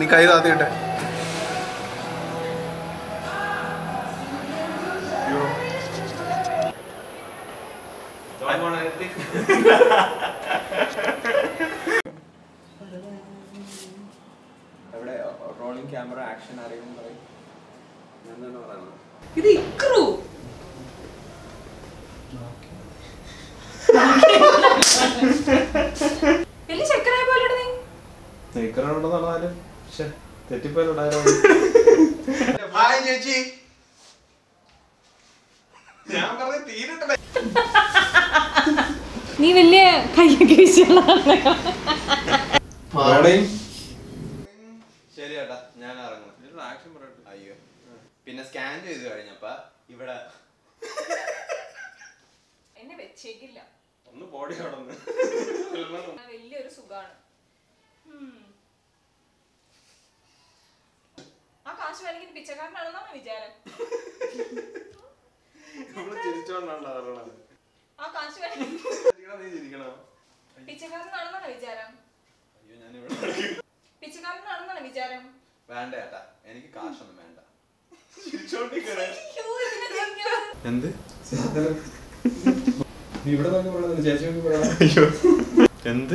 നീ കൈ താത്തിട്ടെ അവിടെ റോളിംഗ് ക്യാമറ ആക്ഷൻ ആരെങ്കിലും പറയും ഞാൻ തന്നെ പറയുന്നത് ഇത് ഇക്രു വലിയ ചെക്കനായ പോലെ നീ നീക്കറുണ്ടെന്ന് പറഞ്ഞാലും തെറ്റിപ്പോയാലും ഹായ് ചേച്ചി ഞാൻ പറഞ്ഞ തീരട്ടെ നീ വലിയ കയ്യൊക്കെ വിഷയമുള്ളതാണ് ശരി ചേട്ടാ ഞാൻ ഇറങ്ങുന്നു ആക്ഷൻ പറയട്ടെ അയ്യോ പിന്നെ സ്കാൻ ചെയ്ത് കഴിഞ്ഞപ്പ ഇവിടെ എന്നെ വെച്ചേക്കില്ല ഒന്ന് ബോഡി കടന്ന് ആ വലിയൊരു സുഖാണ് ഉം. ആ കാശ് വലിക്കുന്ന പിച്ചക്കാരനാണെന്നാണ് വിചാരം നമ്മള് ചിരിച്ചോണ്ടാണ് അറിയണത് ആ കാശ് വലിക്കുന്ന ചിരിക്കണം, നീ ചിരിക്കണം പിച്ചക്കാരനാണെന്നാണ് വിചാരം അയ്യോ ഞാൻ ഇവിടെ പിച്ചക്കാരനാണെന്നാണ് വിചാരം വേണ്ട ചേട്ടാ എനിക്ക് കാശൊന്നും വേണ്ട ചിരിച്ചോണ്ടിരിക്കണേ അയ്യോ, ഇതിനെ ചിരിക്കണം. എന്ത് ഇവിടെ നോക്കി പറയുന്നത് ചേച്ചി നോക്കി പറയണം എന്ത്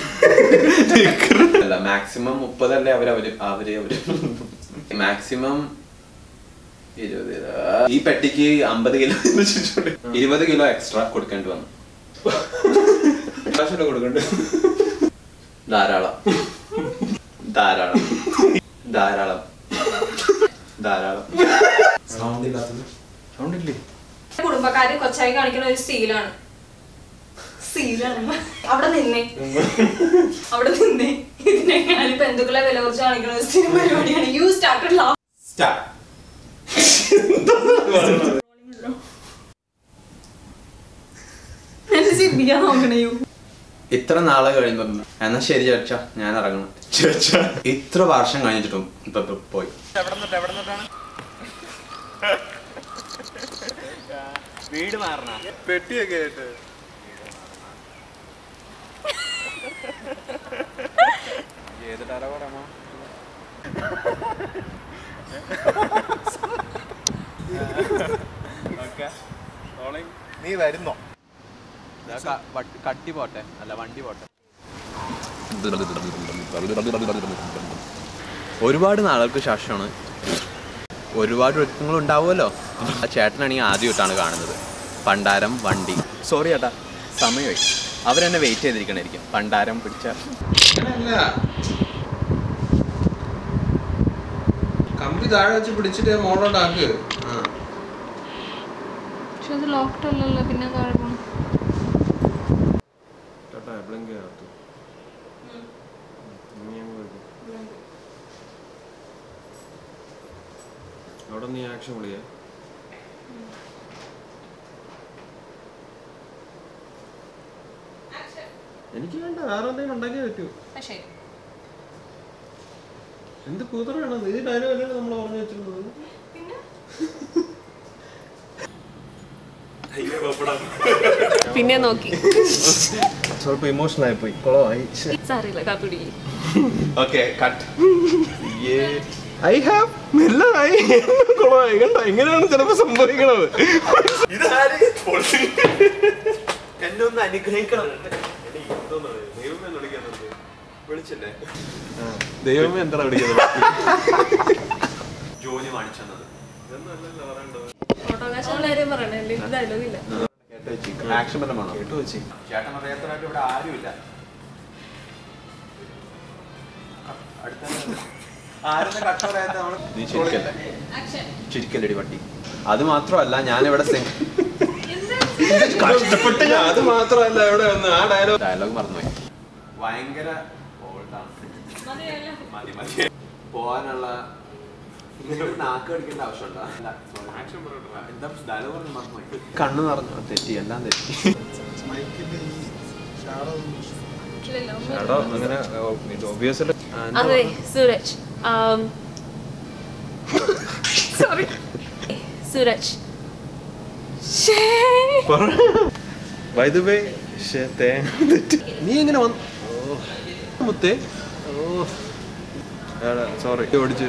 അല്ല മാക്സിമം മുപ്പതല്ലേ അവര് അവര് അവര് അവര് മാക്സിമം ഇരുപത് ആ, ഈ പെട്ടിക്ക് അമ്പത് കിലോ ഇരുപത് കിലോ എക്സ്ട്രാ കൊടുക്കേണ്ടി വന്നു കാശൊക്കെ കൊടുക്കണ്ട് ധാരാളം ധാരാളം ധാരാളം ധാരാളം സൗണ്ട് ഇല്ലാത്തത് സൗണ്ട് ഇല്ലേ കുടുംബക്കാര് കൊച്ചായി കാണിക്കുന്ന ഒരു സീലാണ് സീലാണ് അവിടെ നിന്നേ അവിടെ നിന്നേ ഇതിനെ ഞാൻ ബന്ധുക്കളെ വില കുറച്ച് കാണിക്കുന്ന ഒരു സ്ഥിരം പരിപാടിയാണ് യു സ്റ്റാർട്ടഡ് ലാ സ്റ്റാർട്ട് എന്നെ ചിരിപ്പിക്കാൻ നോക്കണേ യു ഇത്ര നാളെ കഴിയുന്നു എന്നാ ശരി ചേച്ചാ ഞാൻ ഇറങ്ങണം ചേച്ചാ ഇത്ര വർഷം കഴിഞ്ഞിട്ടും ഇപ്പൊ ഇപ്പൊ പോയി വീട് മാറണ പെട്ടിയൊക്കെ ആയിട്ട് ഏത് ഡയലോഗാണോ നീ വരുന്നോ കട്ടി പോട്ടെ അല്ല വണ്ടി പോട്ടെ ഒരുപാട് നാളുകൾക്ക് ശേഷമാണ് ഒരുപാട് ഒരുക്കങ്ങൾ ഉണ്ടാവുമല്ലോ ആ ചേട്ടനാണെങ്കിൽ ആദ്യമായിട്ടാണ് കാണുന്നത് പണ്ടാരം വണ്ടി സോറി ചേട്ടാ സമയമായി അവരെന്നെ വെയിറ്റ് ചെയ്തിരിക്കണായിരിക്കും പണ്ടാരം പിടിച്ച അങ്ങനെയല്ല കമ്പി താഴെ വെച്ച് പിടിച്ചിട്ട് മോളോട്ടാക്ക് പക്ഷെ അത് ലോക്ക്ഡ് അല്ലല്ലോ പിന്നെ താഴെ പോണം ചേട്ടാ ബ്ലിങ്ക് അകത്ത് അവിടെ നീ ആക്ഷൻ വിളിയേ എനിക്ക് വേണ്ട വേറെ എന്തെങ്കിലും ഉണ്ടാക്കിയേ പറ്റൂ ശരി എന്ത് കൂതറാണ് നീ ഡയലോഗ് അല്ലേ നമ്മൾ പറഞ്ഞു വെച്ചിരുന്നത് പിന്നെ പിന്നെ നോക്കി ಸ್ವಲ್ಪ ഇമോഷണൽ ആയി പോയി കുളമായി സാറില്ല കാപ്പിടി ഓക്കെ കട്ട് ഐ ഹാവ് മെല്ലതായി കുളമായി കണ്ട ഇങ്ങനെയാണ് ചിലപ്പോ സംഭവിക്കണത് എന്നെ ഒന്ന് അനുഗ്രഹിക്കണം വിളിച്ചില്ലേ ദൈവമേ എന്താണ് വിളിക്കുന്നത് ജോലി വാങ്ങിച്ചത് ഓട്ടോകാശുള്ള കാര്യം പറയണേ അല്ലെങ്കിൽ ഡയലോഗ് ഇല്ല ആക്ഷൻ വല്ലതും വേണോ കേട്ടു വെച്ചി ചേട്ടൻ അറിയാത്തവരായിട്ട് ഇവിടെ ആരുമില്ല അടുത്ത ആരെന്ന് കട്ട പറയാത്ത നമ്മള് നീ ചിരിക്കല്ലേ ചിരിക്കല്ലടി പട്ടി അത് മാത്രമല്ല ഞാനിവിടെ കഷ്ടപ്പെട്ട് ഞാൻ അത് മാത്രമല്ല ഇവിടെ വന്ന് ആ ഡയലോഗ് ഡയലോഗ് മറന്നുപോയി ഭയങ്കര old ആണ്. മതി മതി പോവാനുള്ള നിങ്ങൾക്ക് നാക്ക് കടിക്കേണ്ട ആവശ്യമുണ്ടോ അല്ല sorry. എന്താ ഡയലോഗ് പറഞ്ഞു മറന്നുപോയി കണ്ണു നിറഞ്ഞു തെറ്റി എല്ലാം തെറ്റി ഷാഡോ അങ്ങനെ ഒബിയസ് അതെ Suraj sorry Suraj by the way നീ എങ്ങനെ വന്നു മുത്തേ സോറി ഓടിച്ച്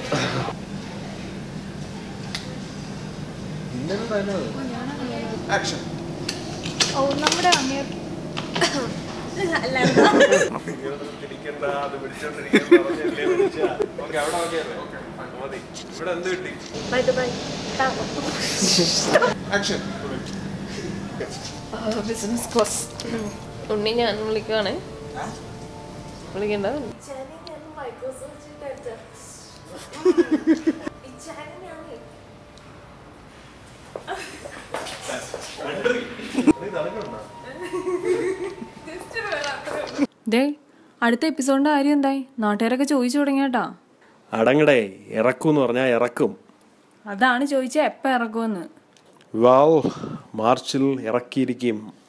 ആക്ഷൻ ഓ നമ്മുടെ അങ്ങേർ ഓക്കെ അവിടെ ഓക്കെ അല്ലേ മതി ഇവിടെ എന്ത് കിട്ടി bye bye action business class Unni ഞാൻ വിളിക്കുവാണ് വിളിക്കണ്ട ദേ അടുത്ത എപ്പിസോഡിന്റെ കാര്യം എന്തായി നാട്ടുകാരൊക്കെ ചോദിച്ചു തുടങ്ങിയാട്ടാ അടങ്ങടേ ഇറക്കും പറഞ്ഞാൽ ഇറക്കും അതാണ് ചോദിച്ചത് എപ്പ ഇറക്കുമെന്ന് വാൾ മാർച്ചിൽ ഇറക്കിയിരിക്കും